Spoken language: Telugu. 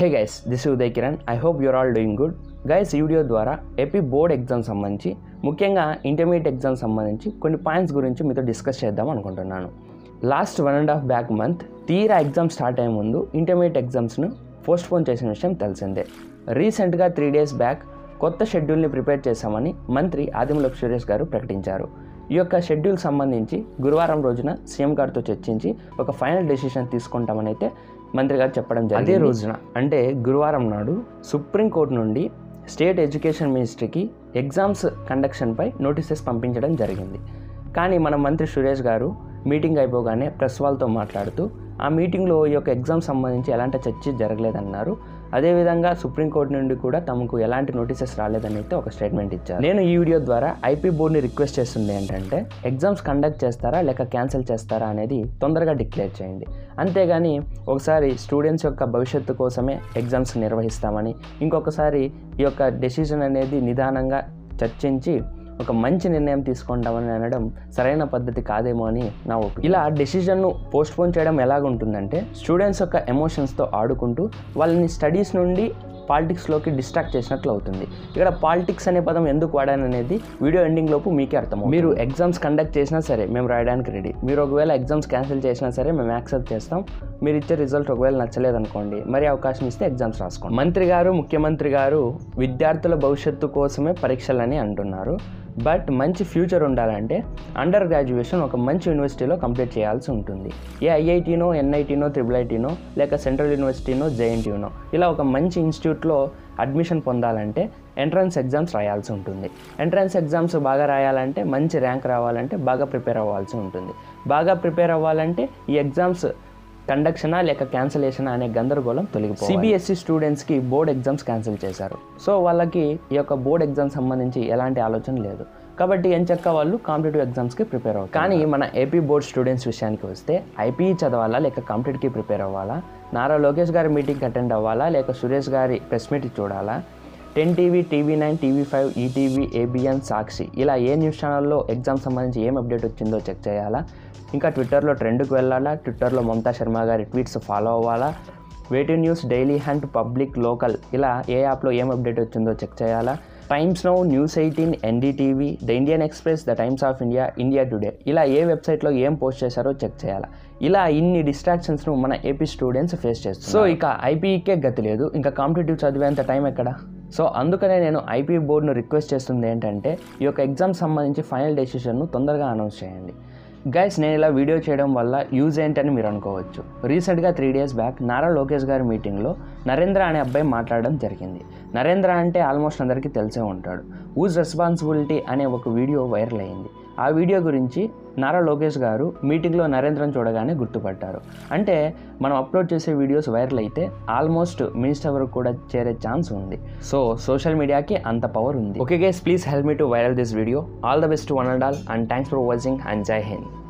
hey guys this Uday Kiran I hope you're all doing good guys ఈ వీడియో ద్వారా ఏపీ బోర్డ్ ఎగ్జామ్ సంబంధించి ముఖ్యంగా ఇంటర్మీడియట్ ఎగ్జామ్ సంబంధించి కొన్ని పాయింట్స్ గురించి మీతో డిస్కస్ చేద్దాం అనుకుంటున్నాను last one and half back month తీరా ఎగ్జామ్ స్టార్ట్ అయ్యే ముందు ఇంటర్మీడియట్ ఎగ్జామ్స్ను పోస్ట్పోన్ చేసిన విషయం తెలిసిందే రీసెంట్గా త్రీ డేస్ బ్యాక్ కొత్త షెడ్యూల్ని ప్రిపేర్ చేశామని మంత్రి ఆదిమూలపు సురేష్ గారు ప్రకటించారు ఈ యొక్క షెడ్యూల్ సంబంధించి గురువారం రోజున సీఎం గారితో చర్చించి ఒక ఫైనల్ డెసిషన్ తీసుకుంటామని అయితే మంత్రి గారు చెప్పడం జరిగింది అదే రోజున అంటే గురువారం నాడు సుప్రీంకోర్టు నుండి స్టేట్ ఎడ్యుకేషన్ మినిస్ట్రీకి ఎగ్జామ్స్ కండక్షన్పై నోటీసెస్ పంపించడం జరిగింది కానీ మన మంత్రి సురేష్ గారు మీటింగ్ అయిపోగానే ప్రెస్ వాళ్ళతో మాట్లాడుతూ ఆ మీటింగ్లో ఈ యొక్క ఎగ్జామ్ సంబంధించి ఎలాంటి చర్చ జరగలేదన్నారు అదేవిధంగా సుప్రీంకోర్టు నుండి కూడా తమకు ఎలాంటి నోటీసెస్ రాలేదని అయితే ఒక స్టేట్మెంట్ ఇచ్చారు నేను ఈ వీడియో ద్వారా ఐపీ బోర్డుని రిక్వెస్ట్ చేస్తుంది ఏంటంటే ఎగ్జామ్స్ కండక్ట్ చేస్తారా లేక క్యాన్సిల్ చేస్తారా అనేది తొందరగా డిక్లేర్ చేయండి అంతేగాని ఒకసారి స్టూడెంట్స్ యొక్క భవిష్యత్తు కోసమే ఎగ్జామ్స్ నిర్వహిస్తామని ఇంకొకసారి ఈ యొక్క డెసిషన్ అనేది నిదానంగా చర్చించి ఒక మంచి నిర్ణయం తీసుకుంటామని అనడం సరైన పద్ధతి కాదేమో అని నా ఒపీనియన్ ఇలా డెసిషన్ను పోస్ట్పోన్ చేయడం ఎలాగుంటుందంటే స్టూడెంట్స్ యొక్క ఎమోషన్స్తో ఆడుకుంటూ వాళ్ళని స్టడీస్ నుండి పాలిటిక్స్లోకి డిస్ట్రాక్ట్ చేసినట్లు అవుతుంది ఇక్కడ పాలిటిక్స్ అనే పదం ఎందుకు వాడాననేది వీడియో ఎండింగ్ లోపు మీకే అర్థం మీరు ఎగ్జామ్స్ కండక్ట్ చేసినా సరే మేము రాయడానికి రెడీ మీరు ఒకవేళ ఎగ్జామ్స్ క్యాన్సిల్ చేసినా సరే మేము యాక్సెప్ట్ చేస్తాం మీరు ఇచ్చే రిజల్ట్ ఒకవేళ నచ్చలేదు అనుకోండి మరి అవకాశం ఇస్తే ఎగ్జామ్స్ రాసుకోండి మంత్రి గారు ముఖ్యమంత్రి గారు విద్యార్థుల భవిష్యత్తు కోసమే పరీక్షలని అంటున్నారు బట్ మంచి ఫ్యూచర్ ఉండాలంటే అండర్ గ్రాడ్యుయేషన్ ఒక మంచి యూనివర్సిటీలో కంప్లీట్ చేయాల్సి ఉంటుంది ఏ ఐఐటీనో ఎన్ఐటీనో త్రిబుల్ ఐటీనో లేక సెంట్రల్ యూనివర్సిటీనో జేఎన్టీనో ఇలా ఒక మంచి ఇన్స్టిట్యూట్లో అడ్మిషన్ పొందాలంటే ఎంట్రన్స్ ఎగ్జామ్స్ రాయాల్సి ఉంటుంది ఎంట్రన్స్ ఎగ్జామ్స్ బాగా రాయాలంటే మంచి ర్యాంక్ రావాలంటే బాగా ప్రిపేర్ అవ్వాల్సి ఉంటుంది బాగా ప్రిపేర్ అవ్వాలంటే ఈ ఎగ్జామ్స్ కండక్షనా లేక క్యాన్సిలేషనా అనే గందరగోళం తొలగిపోయి సిబిఎస్ఈ స్టూడెంట్స్కి బోర్డ్ ఎగ్జామ్స్ క్యాన్సిల్ చేశారు సో వాళ్ళకి ఈ యొక్క బోర్డ్ ఎగ్జామ్ సంబంధించి ఎలాంటి ఆలోచన లేదు కాబట్టి ఎంచక్క వాళ్ళు కాంపిటేటివ్ ఎగ్జామ్స్కి ప్రిపేర్ అవ్వాలి కానీ మన ఏపీ బోర్డ్ స్టూడెంట్స్ విషయానికి వస్తే ఐపీఈ చదవాలా లేక కాంపిటేటివ్కి ప్రిపేర్ అవ్వాలా నారా లోకేష్ గారి మీటింగ్కి అటెండ్ అవ్వాలా లేక సురేష్ గారి ప్రెస్ మీట్ చూడాలా ten TV TV nine TV five ETV ABN Sakshi ఇలా ఏ న్యూస్ ఛానల్లో ఎగ్జామ్ సంబంధించి ఏం అప్డేట్ వచ్చిందో చెక్ చేయాలా ఇంకా ట్విట్టర్లో ట్రెండ్కి వెళ్ళాలా ట్విట్టర్లో మమతా శర్మ గారి ట్వీట్స్ ఫాలో అవ్వాలా వేటి news Dailyhunt public local ఇలా ఏ యాప్లో ఏం అప్డేట్ వచ్చిందో చెక్ చేయాలా Times Now News eighteen NDTV the Indian Express the Times of India India Today ఇలా ఏ వెబ్సైట్లో ఏం పోస్ట్ చేశారో చెక్ చేయాలా ఇలా ఇన్ని డిస్ట్రాక్షన్స్ను మన ఏపీ స్టూడెంట్స్ ఫేస్ చేస్తారు సో ఇక ఐపీఈకే గతి లేదు ఇంకా కాంపిటేటివ్ చదివేంత టైం ఎక్కడ సో అందుకనే నేను ఐపీ బోర్డును రిక్వెస్ట్ చేస్తుంది ఏంటంటే ఈ యొక్క ఎగ్జామ్ సంబంధించి ఫైనల్ డెసిషన్ను తొందరగా అనౌన్స్ చేయండి గైస్ నేను ఇలా వీడియో చేయడం వల్ల యూజ్ ఏంటని మీరు అనుకోవచ్చు రీసెంట్గా three days back Nara Lokesh garu మీటింగ్లో నరేంద్ర అనే అబ్బాయి మాట్లాడడం జరిగింది నరేంద్ర అంటే ఆల్మోస్ట్ అందరికీ తెలిసే ఉంటాడు ఊజ్ రెస్పాన్సిబిలిటీ అనే ఒక వీడియో వైరల్ అయింది ఆ వీడియో గురించి నారా లోకేష్ గారు మీటింగ్లో నరేంద్రను చూడగానే గుర్తుపట్టారు అంటే మనం అప్లోడ్ చేసే వీడియోస్ వైరల్ అయితే ఆల్మోస్ట్ మినిస్టర్ వరకు కూడా చేరే ఛాన్స్ ఉంది సో సోషల్ మీడియాకి అంత పవర్ ఉంది okay guys please help me to viral this video all the best one and all and thanks for watching and Jai Hind